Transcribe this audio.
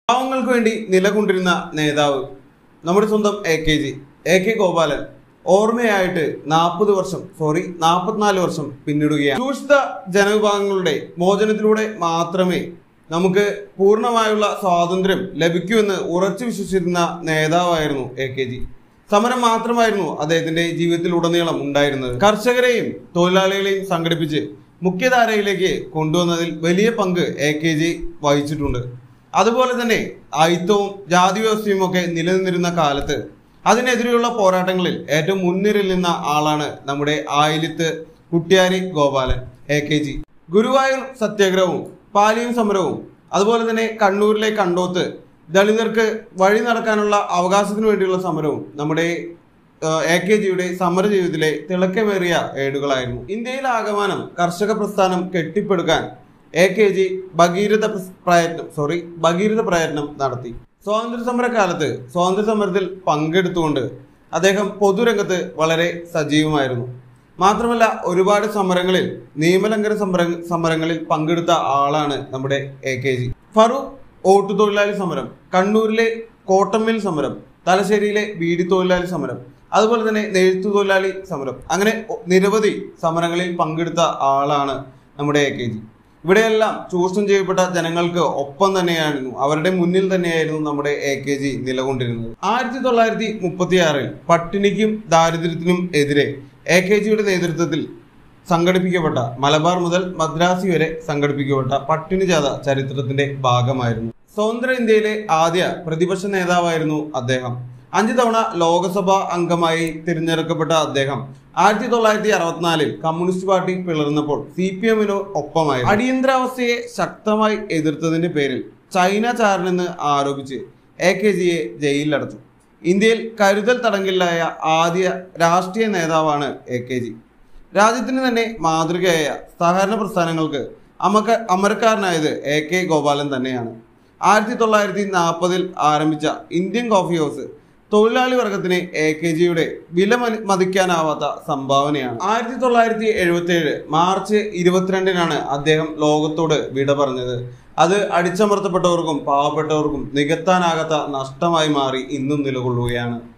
പാവങ്ങൾക്ക് വേണ്ടി നിലകൊണ്ടിരുന്ന നേതാവ് നമ്മുടെ സ്വന്തം A K G A K Gopalan ഓർമ്മയായിട്ട് നാൽപ്പത് വർഷം സോറി നാൽപ്പത്തിനാല് വർഷം പിന്നിടുകയാണ് ചൂഷിത ജനവിഭാഗങ്ങളുടെ മോചനത്തിലൂടെ മാത്രമേ നമുക്ക് പൂർണ്ണമായുള്ള സ്വാതന്ത്ര്യം ലഭിക്കൂ എന്ന് ഉറച്ചു വിശ്വസിച്ചിരുന്ന നേതാവായിരുന്നു എ കെ ജി സമരം മാത്രമായിരുന്നു അദ്ദേഹത്തിന്റെ ജീവിതത്തിലുടനീളം ഉണ്ടായിരുന്നത് കർഷകരെയും തൊഴിലാളികളെയും സംഘടിപ്പിച്ച് മുഖ്യധാരയിലേക്ക് കൊണ്ടുവന്നതിൽ വലിയ പങ്ക് എ കെ ജി വഹിച്ചിട്ടുണ്ട് അതുപോലെ തന്നെ അയിത്തവും ജാതി വ്യവസ്ഥയും ഒക്കെ നിലനിന്നിരുന്ന കാലത്ത് അതിനെതിരെയുള്ള പോരാട്ടങ്ങളിൽ ഏറ്റവും മുൻനിരയിൽ നിന്ന ആളാണ് നമ്മുടെ Ayillyath Kuttiari Gopalan A K G Guruvayur സത്യാഗ്രഹവും പാലിയം സമരവും അതുപോലെ തന്നെ കണ്ണൂരിലെ കണ്ടോത്ത് ദളിതർക്ക് വഴി നടക്കാനുള്ള അവകാശത്തിന് വേണ്ടിയുള്ള സമരവും നമ്മുടെ എ കെ ജിയുടെ സമര ജീവിതത്തിലെ തിളക്കമേറിയ ഏടുകളായിരുന്നു ഇന്ത്യയിൽ ആകമാനം കർഷക പ്രസ്ഥാനം കെട്ടിപ്പടുക്കാൻ എ കെ ജി ഭഗീരഥ പ്രസ്- പ്രയത്നം സോറി ഭഗീരഥ പ്രയത്നം നടത്തി സ്വാതന്ത്ര്യ സമര കാലത്ത് സ്വാതന്ത്ര്യ സമരത്തിൽ പങ്കെടുത്തുകൊണ്ട് അദ്ദേഹം പൊതുരംഗത്ത് വളരെ സജീവമായിരുന്നു മാത്രമല്ല ഒരുപാട് സമരങ്ങളിൽ നിയമലംഘന സമര സമരങ്ങളിൽ പങ്കെടുത്ത ആളാണ് നമ്മുടെ എ കെ ജി ഫറൂഖ് ഓട്ടുതൊഴിലാളി സമരം കണ്ണൂരിലെ കോട്ടമ്മിൽ സമരം തലശ്ശേരിയിലെ ബീഡി തൊഴിലാളി സമരം അതുപോലെ തന്നെ നെയ്ത്തു തൊഴിലാളി സമരം അങ്ങനെ ഒ- നിരവധി സമരങ്ങളിൽ പങ്കെടുത്ത ആളാണ് നമ്മുടെ എ കെ ജി ഇവിടെയെല്ലാം ചൂഷണം ചെയ്യപ്പെട്ട ജനങ്ങൾക്ക് ഒപ്പം തന്നെയായിരുന്നു അവരുടെ മുന്നിൽ തന്നെയായിരുന്നു നമ്മുടെ എ കെ ജി നിലകൊണ്ടിരുന്നത് ആയിരത്തി തൊള്ളായിരത്തി മുപ്പത്തി ആറിൽ പട്ടിണിക്കും ദാരിദ്ര്യത്തിനും എതിരെ എ കെ ജിയുടെ നേതൃത്വത്തിൽ സംഘടിപ്പിക്കപ്പെട്ട മലബാർ മുതൽ മദ്രാസി വരെ സംഘടിപ്പിക്കപ്പെട്ട പട്ടിണി ജാഥ ചരിത്രത്തിന്റെ ഭാഗമായിരുന്നു സ്വതന്ത്ര ഇന്ത്യയിലെ ആദ്യ പ്രതിപക്ഷ നേതാവായിരുന്നു അദ്ദേഹം അഞ്ചു തവണ ലോകസഭാ അംഗമായി തിരഞ്ഞെടുക്കപ്പെട്ട അദ്ദേഹം ആയിരത്തി തൊള്ളായിരത്തി അറുപത്തിനാലിൽ കമ്മ്യൂണിസ്റ്റ് പാർട്ടി പിളർന്നപ്പോൾ സി പി എമ്മിനു ഒപ്പമായിരുന്നു അടിയന്തരാവസ്ഥയെ ശക്തമായി എതിർത്തതിന്റെ പേരിൽ ചൈന ചാരനെന്ന് ആരോപിച്ച് എ കെ ജിയെ ജയിലിലടച്ചു ഇന്ത്യയിൽ കരുതൽ തടങ്കലിലായ ആദ്യ രാഷ്ട്രീയ നേതാവാണ് എ കെ ജി രാജ്യത്തിന് തന്നെ മാതൃകയായ സഹകരണ പ്രസ്ഥാനങ്ങൾക്ക് അമക്ക അമരക്കാരനായത് എ കെ ഗോപാലൻ തന്നെയാണ് ആയിരത്തി തൊള്ളായിരത്തി നാൽപ്പതിൽ ആരംഭിച്ച ഇന്ത്യൻ കോഫി ഹൗസ് തൊഴിലാളി വർഗത്തിന് എ കെ ജിയുടെ വില മതി- മതിക്കാനാവാത്ത സംഭാവനയാണ് ആയിരത്തി തൊള്ളായിരത്തി എഴുപത്തി ഏഴ് മാർച്ച് ഇരുപത്തിരണ്ടിനാണ് അദ്ദേഹം ലോകത്തോട് വിട പറഞ്ഞത് അത് അടിച്ചമർത്തപ്പെട്ടവർക്കും പാവപ്പെട്ടവർക്കും നികത്താനാകാത്ത നഷ്ടമായി മാറി ഇന്നും നിലകൊള്ളുകയാണ്